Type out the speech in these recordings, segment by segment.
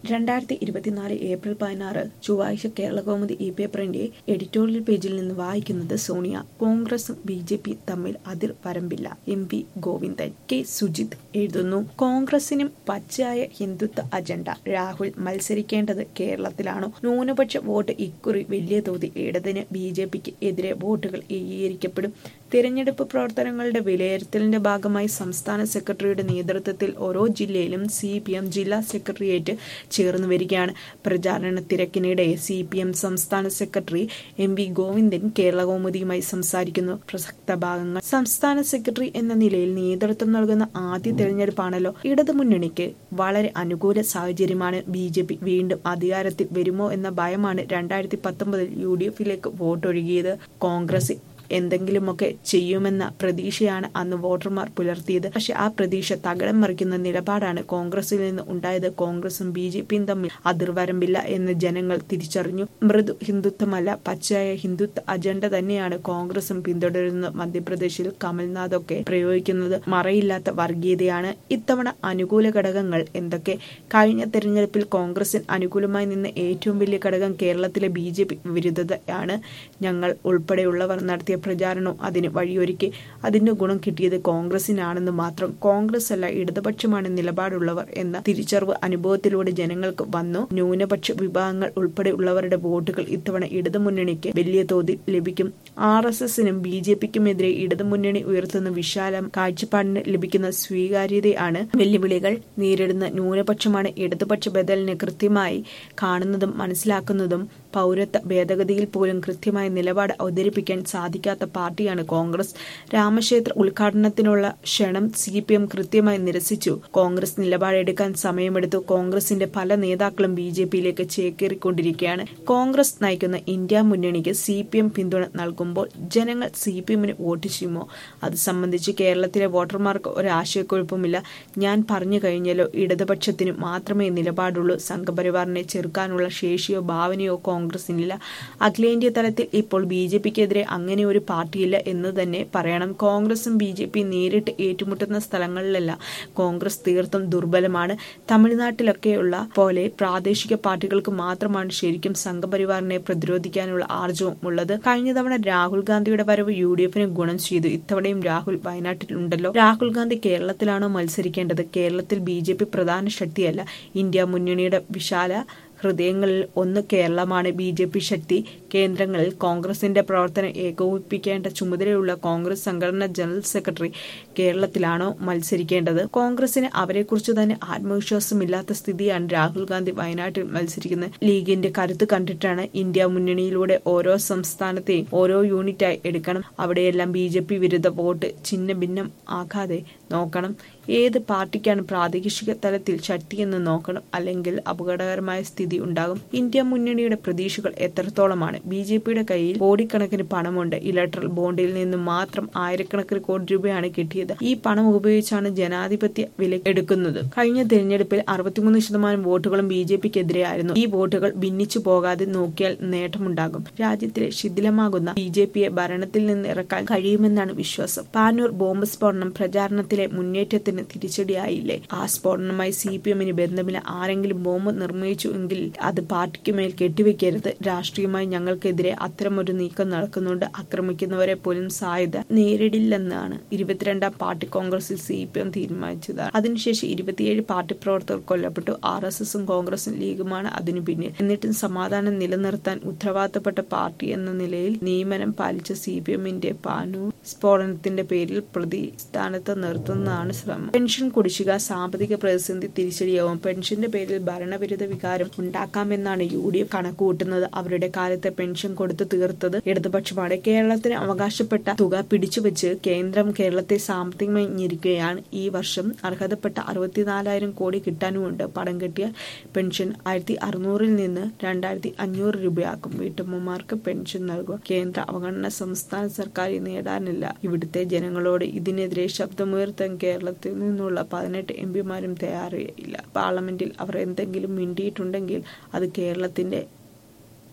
രണ്ടായിരത്തി ഇരുപത്തിനാല് ഏപ്രിൽ പതിനാറ് ചൊവ്വാഴ്ച കേരളകൗമുദി ഇ പേപ്പറിന്റെ എഡിറ്റോറിയൽ പേജിൽ നിന്ന് വായിക്കുന്നത് സോണിയ കോൺഗ്രസും ബി ജെ പി തമ്മിൽ അതിർ വരമ്പില്ല M P Govindan K Sujith എഴുതുന്നു കോൺഗ്രസിനും പച്ചയായ ഹിന്ദുത്വ അജണ്ട രാഹുൽ മത്സരിക്കേണ്ടത് കേരളത്തിലാണോ ന്യൂനപക്ഷ വോട്ട് ഇക്കുറി വലിയ തോതിൽ ഇടതിന് ബി ജെ പിക്ക് എതിരെ വോട്ടുകൾ ഏകീകരിക്കപ്പെടും തിരഞ്ഞെടുപ്പ് പ്രവർത്തനങ്ങളുടെ വിലയിരുത്തലിന്റെ ഭാഗമായി സംസ്ഥാന സെക്രട്ടറിയുടെ നേതൃത്വത്തിൽ ഓരോ ജില്ലയിലും സി പി എം ജില്ലാ സെക്രട്ടേറിയറ്റ് ചേർന്ന് വരികയാണ് പ്രചാരണ തിരക്കിനിടെ സി പി എം സംസ്ഥാന secretary M V Govindan Kerala കൗമുദിയുമായി സംസാരിക്കുന്നു പ്രസക്ത ഭാഗങ്ങൾ സംസ്ഥാന സെക്രട്ടറി എന്ന നിലയിൽ നേതൃത്വം നൽകുന്ന ആദ്യ തെരഞ്ഞെടുപ്പാണല്ലോ ഇടതു മുന്നണിക്ക് വളരെ അനുകൂല സാഹചര്യമാണ് ബി ജെ പി വീണ്ടും അധികാരത്തിൽ വരുമോ എന്ന ഭയമാണ് രണ്ടായിരത്തി പത്തൊമ്പതിൽ യു ഡി എഫിലേക്ക് വോട്ടൊഴുകിയത് കോൺഗ്രസ് എന്തെങ്കിലുമൊക്കെ ചെയ്യുമെന്ന പ്രതീക്ഷയാണ് അന്ന് വോട്ടർമാർ പുലർത്തിയത് പക്ഷെ ആ പ്രതീക്ഷ തകിടം മറിക്കുന്ന നിലപാടാണ് കോൺഗ്രസിൽ നിന്ന് ഉണ്ടായത് കോൺഗ്രസും ബി ജെ പിയും തമ്മിൽ അതിർവരമ്പില്ല എന്ന് ജനങ്ങൾ തിരിച്ചറിഞ്ഞു മൃദു ഹിന്ദുത്വമല്ല പച്ചയായ ഹിന്ദുത്വ അജണ്ട തന്നെയാണ് കോൺഗ്രസും പിന്തുടരുന്നത് മധ്യപ്രദേശിൽ കമൽനാഥൊക്കെ പ്രയോഗിക്കുന്നത് മറയില്ലാത്ത വർഗീയതയാണ് ഇത്തവണ അനുകൂല ഘടകങ്ങൾ എന്തൊക്കെ കഴിഞ്ഞ തെരഞ്ഞെടുപ്പിൽ കോൺഗ്രസിന് അനുകൂലമായി നിന്ന ഏറ്റവും വലിയ ഘടകം കേരളത്തിലെ ബി ജെ പി വിരുദ്ധതയാണ് ഞങ്ങൾ ഉൾപ്പെടെയുള്ളവർ നടത്തിയ പ്രചാരണവും അതിന് വഴിയൊരുക്കി അതിന്റെ ഗുണം കിട്ടിയത് കോൺഗ്രസിനാണെന്ന് മാത്രം കോൺഗ്രസ് അല്ല ഇടതുപക്ഷമാണ് നിലപാടുള്ളവർ എന്ന തിരിച്ചറിവ് അനുഭവത്തിലൂടെ ജനങ്ങൾക്ക് വന്നു ന്യൂനപക്ഷ വിഭാഗങ്ങൾ ഉൾപ്പെടെയുള്ളവരുടെ വോട്ടുകൾ ഇത്തവണ ഇടതുമുന്നണിക്ക് വലിയ തോതിൽ ലഭിക്കും ആർ എസ് എസിനും ബി ജെ പിക്കുമെതിരെ ഇടതുമുന്നണി ഉയർത്തുന്ന വിശാലം കാഴ്ചപ്പാടിന് ലഭിക്കുന്ന സ്വീകാര്യതയാണ് വെല്ലുവിളികൾ നേരിടുന്ന ന്യൂനപക്ഷമാണ് ഇടതുപക്ഷ ബദലിനെ കൃത്യമായി കാണുന്നതും മനസ്സിലാക്കുന്നതും പൗരത്വ ഭേദഗതിയിൽ പോലും കൃത്യമായ നിലപാട് അവതരിപ്പിക്കാൻ സാധിക്കാത്ത പാർട്ടിയാണ് കോൺഗ്രസ് രാമക്ഷേത്ര ഉദ്ഘാടനത്തിനുള്ള ക്ഷണം സി പി എം കൃത്യമായി നിരസിച്ചു കോൺഗ്രസ് നിലപാടെടുക്കാൻ സമയമെടുത്തു കോൺഗ്രസിന്റെ പല നേതാക്കളും ബി ജെ പിയിലേക്ക് ചേക്കേറിക്കൊണ്ടിരിക്കുകയാണ് കോൺഗ്രസ് നയിക്കുന്ന ഇന്ത്യ മുന്നണിക്ക് സി പി എം പിന്തുണ നൽകുമ്പോൾ ജനങ്ങൾ സി പി എമ്മിന് വോട്ട് ചെയ്യുമോ അത് സംബന്ധിച്ച് കേരളത്തിലെ വോട്ടർമാർക്ക് ഒരാശയക്കുഴപ്പമില്ല ഞാൻ പറഞ്ഞു കഴിഞ്ഞല്ലോ ഇടതുപക്ഷത്തിന് മാത്രമേ നിലപാടുള്ളൂ സംഘപരിവാറിനെ ചെറുക്കാനുള്ള ശേഷിയോ ഭാവനയോ കോൺഗ്രസിനില്ല അഖിലേന്ത്യാ തലത്തിൽ ഇപ്പോൾ ബി ജെ പിക്കെതിരെ അങ്ങനെ ഒരു പാർട്ടിയില്ല എന്ന് തന്നെ പറയണം കോൺഗ്രസും ബി ജെ പി നേരിട്ട് ഏറ്റുമുട്ടുന്ന സ്ഥലങ്ങളിലല്ല കോൺഗ്രസ് തീർത്തും ദുർബലമാണ് തമിഴ്നാട്ടിലൊക്കെയുള്ള പോലെ പ്രാദേശിക പാർട്ടികൾക്ക് മാത്രമാണ് ശരിക്കും സംഘപരിവാറിനെ പ്രതിരോധിക്കാനുള്ള ആർജവും ഉള്ളത് കഴിഞ്ഞ തവണ രാഹുൽ ഗാന്ധിയുടെ വരവ് യു ഡി എഫിന് ഗുണം ചെയ്തു ഇത്തവണയും രാഹുൽ വയനാട്ടിലുണ്ടല്ലോ രാഹുൽ ഗാന്ധി കേരളത്തിലാണോ മത്സരിക്കേണ്ടത് കേരളത്തിൽ ബി ജെ പി പ്രധാന ശക്തിയല്ല ഇന്ത്യ മുന്നണിയുടെ വിശാല ഹൃദയങ്ങളിൽ ഒന്ന് കേരളമാണ് ബി ജെ പി ശക്തി കേന്ദ്രങ്ങളിൽ കോൺഗ്രസിന്റെ പ്രവർത്തനം ഏകോപിപ്പിക്കേണ്ട ചുമതലയുള്ള കോൺഗ്രസ് സംഘടനാ ജനറൽ സെക്രട്ടറി കേരളത്തിലാണോ മത്സരിക്കേണ്ടത് കോൺഗ്രസിന് അവരെക്കുറിച്ച് തന്നെ ആത്മവിശ്വാസമില്ലാത്ത സ്ഥിതിയാണ് രാഹുൽ ഗാന്ധി വയനാട്ടിൽ മത്സരിക്കുന്നത് ലീഗിന്റെ കരുത്ത് കണ്ടിട്ടാണ് ഇന്ത്യ മുന്നണിയിലൂടെ ഓരോ സംസ്ഥാനത്തെയും ഓരോ യൂണിറ്റായി എടുക്കണം അവിടെയെല്ലാം ബി ജെ പി വിരുദ്ധ വോട്ട് ചിഹ്ന ഭിന്നം ആകാതെ നോക്കണം ഏത് പാർട്ടിക്കാണ് പ്രാദേശിക തലത്തിൽ ശക്തിയെന്ന് നോക്കണം അല്ലെങ്കിൽ അപകടകരമായ സ്ഥിതി ഉണ്ടാകും ഇന്ത്യ മുന്നണിയുടെ പ്രതീക്ഷകൾ എത്രത്തോളമാണ് ബി ജെ പിയുടെ കയ്യിൽ കോടിക്കണക്കിന് പണമുണ്ട് ഇലക്ട്രൽ ബോണ്ടിൽ നിന്ന് മാത്രം ആയിരക്കണക്കിന് കോടി രൂപയാണ് കിട്ടിയത് ഈ പണം ഉപയോഗിച്ചാണ് ജനാധിപത്യ വില എടുക്കുന്നത് കഴിഞ്ഞ തിരഞ്ഞെടുപ്പിൽ അറുപത്തിമൂന്ന് ശതമാനം വോട്ടുകളും ബി ജെ പിക്കെതിരെയായിരുന്നു ഈ വോട്ടുകൾ ഭിന്നിച്ചു പോകാതെ നോക്കിയാൽ നേട്ടമുണ്ടാകും രാജ്യത്തിലെ ശിഥിലമാകുന്ന ബി ജെ പിയെ ഭരണത്തിൽ നിന്ന് ഇറക്കാൻ കഴിയുമെന്നാണ് വിശ്വാസം പാനൂർ ബോംബ് സ്ഫോടനം പ്രചാരണത്തിലെ മുന്നേറ്റത്തിന് തിരിച്ചടിയായില്ലേ ആ സ്ഫോടനവുമായി സി പി എമ്മിന് ബന്ധമില്ല ആരെങ്കിലും ബോംബ് നിർമ്മിച്ചു എങ്കിൽ അത് പാർട്ടിക്ക് മേൽ കെട്ടിവെക്കരുത് രാഷ്ട്രീയമായി ഞങ്ങൾക്കെതിരെ അത്തരമൊരു നീക്കം നടക്കുന്നുണ്ട് ആക്രമിക്കുന്നവരെ പോലും സാധ്യത നേരിടില്ലെന്നാണ് ഇരുപത്തിരണ്ടാം പാർട്ടി കോൺഗ്രസിൽ സി പി എം തീരുമാനിച്ചതാണ് അതിനുശേഷം ഇരുപത്തിയേഴ് പാർട്ടി പ്രവർത്തകർ കൊല്ലപ്പെട്ടു ആർ എസ് എസും കോൺഗ്രസും ലീഗുമാണ് അതിനു പിന്നിൽ എന്നിട്ടും സമാധാനം നിലനിർത്താൻ ഉത്തരവാദിത്തപ്പെട്ട പാർട്ടി എന്ന നിലയിൽ നിയമനം പാലിച്ച സി പി എമ്മിന്റെ പാനൂർ സ്ഫോടനത്തിന്റെ പേരിൽ പ്രതി സ്ഥാനത്ത് നിർത്തുന്നതാണ് ശ്രമം പെൻഷൻ കുടിശ്ശിക സാമ്പത്തിക പ്രതിസന്ധി തിരിച്ചടിയാവും പെൻഷന്റെ പേരിൽ ഭരണവിരുദ്ധ വികാരം ഉണ്ടാക്കാമെന്നാണ് യു ഡി എഫ് കണക്കുകൂട്ടുന്നത് അവരുടെ കാലത്ത് പെൻഷൻ കൊടുത്തു തീർത്തത് ഇടതുപക്ഷമാണ് കേരളത്തിന് അവകാശപ്പെട്ട തുക പിടിച്ചുവെച്ച് കേന്ദ്രം കേരളത്തെ സാമ്പത്തികമായി ഞെരുക്കുകയാണ് ഈ വർഷം അർഹതപ്പെട്ട അറുപത്തിനാലായിരം കോടി കിട്ടാനുമുണ്ട് പണം കെട്ടിയ പെൻഷൻ ആയിരത്തി അറുന്നൂറിൽ നിന്ന് രണ്ടായിരത്തി അഞ്ഞൂറ് രൂപയാക്കും വീട്ടമ്മമാർക്ക് പെൻഷൻ നൽകുക കേന്ദ്ര അവഗണന സംസ്ഥാന സർക്കാർ നേടാനില്ല ഇവിടുത്തെ ജനങ്ങളോട് ഇതിനെതിരെ ശബ്ദമുയർത്താൻ കേരളത്തിൽ നിന്നുള്ള പതിനെട്ട് എം പിമാരും തയ്യാറില്ല പാർലമെന്റിൽ അവർ എന്തെങ്കിലും മിണ്ടിയിട്ടുണ്ടെങ്കിൽ അത് കേരളത്തിന്റെ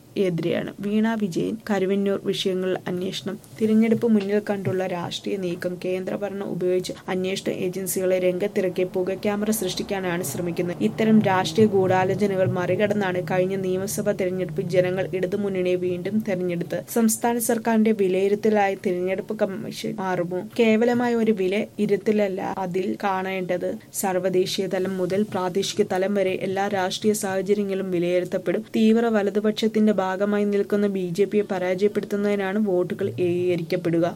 എതിരെയാണ് വീണ വിജയൻ കരുവന്നൂർ വിഷയങ്ങളിൽ അന്വേഷണം തിരഞ്ഞെടുപ്പ് മുന്നിൽ കണ്ടുള്ള രാഷ്ട്രീയ നീക്കം കേന്ദ്രഭരണം ഉപയോഗിച്ച് അന്വേഷണ ഏജൻസികളെ രംഗത്തിറക്കി പുക ക്യാമറ സൃഷ്ടിക്കാനാണ് ശ്രമിക്കുന്നത് ഇത്തരം രാഷ്ട്രീയ ഗൂഢാലോചനകൾ മറികടന്നാണ് കഴിഞ്ഞ നിയമസഭാ തെരഞ്ഞെടുപ്പിൽ ജനങ്ങൾ ഇടതുമുന്നണിയെ വീണ്ടും തെരഞ്ഞെടുത്ത് സംസ്ഥാന സർക്കാരിന്റെ വിലയിരുത്തലായി തിരഞ്ഞെടുപ്പ് കമ്മീഷൻ മാറുമോ കേവലമായ ഒരു വില ഇരുത്തലല്ല അതിൽ കാണേണ്ടത് സർവ്വദേശീയ തലം മുതൽ പ്രാദേശിക തലം വരെ എല്ലാ രാഷ്ട്രീയ സാഹചര്യങ്ങളും വിലയിരുത്തപ്പെടും തീവ്ര വലതുപക്ഷത്തിന്റെ ഭാഗമായി നിൽക്കുന്ന ബി ജെ പിയെ പരാജയപ്പെടുത്തുന്നതിനാണ് വോട്ടുകൾ ഏകീകരിക്കപ്പെടുക